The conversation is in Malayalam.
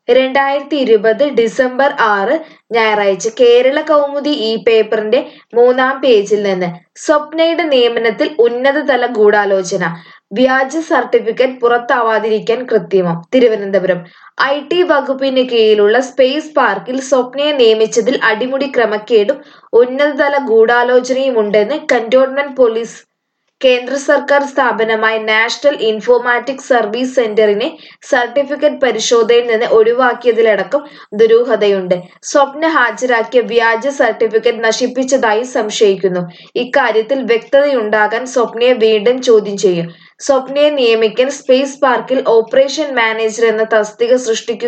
രണ്ടായിരത്തി ഇരുപത് ഡിസംബർ ആറ് ഞായറാഴ്ച കേരള കൗമുദി ഈ പേപ്പറിന്റെ മൂന്നാം പേജിൽ നിന്ന് സ്വപ്നയുടെ നിയമനത്തിൽ ഉന്നതതല ഗൂഢാലോചന വ്യാജ സർട്ടിഫിക്കറ്റ് പുറത്താവാതിരിക്കാൻ കൃത്രിമം തിരുവനന്തപുരം ഐ ടി വകുപ്പിന് കീഴിലുള്ള സ്പേസ് പാർക്കിൽ സ്വപ്നയെ നിയമിച്ചതിൽ അടിമുടി ക്രമക്കേടും ഉന്നതതല ഗൂഢാലോചനയുമുണ്ടെന്ന് കന്റോൺമെന്റ് പോലീസ് കേന്ദ്ര സർക്കാർ സ്ഥാപനമായ നാഷണൽ ഇൻഫോർമാറ്റിക്സ് സർവീസ് സെന്ററിനെ സർട്ടിഫിക്കറ്റ് പരിശോധനയിൽ നിന്ന് ഒഴിവാക്കിയതിലടക്കം ദുരൂഹതയുണ്ട് സ്വപ്ന ഹാജരാക്കിയ വ്യാജ സർട്ടിഫിക്കറ്റ് നശിപ്പിച്ചതായി സംശയിക്കുന്നു ഇക്കാര്യത്തിൽ വ്യക്തതയുണ്ടാകാൻ സ്വപ്നയെ വീണ്ടും ചോദ്യം ചെയ്യും സ്വപ്നയെ നിയമിക്കാൻ സ്പേസ് പാർക്കിൽ ഓപ്പറേഷൻ മാനേജർ എന്ന തസ്തിക സൃഷ്ടിക്കുക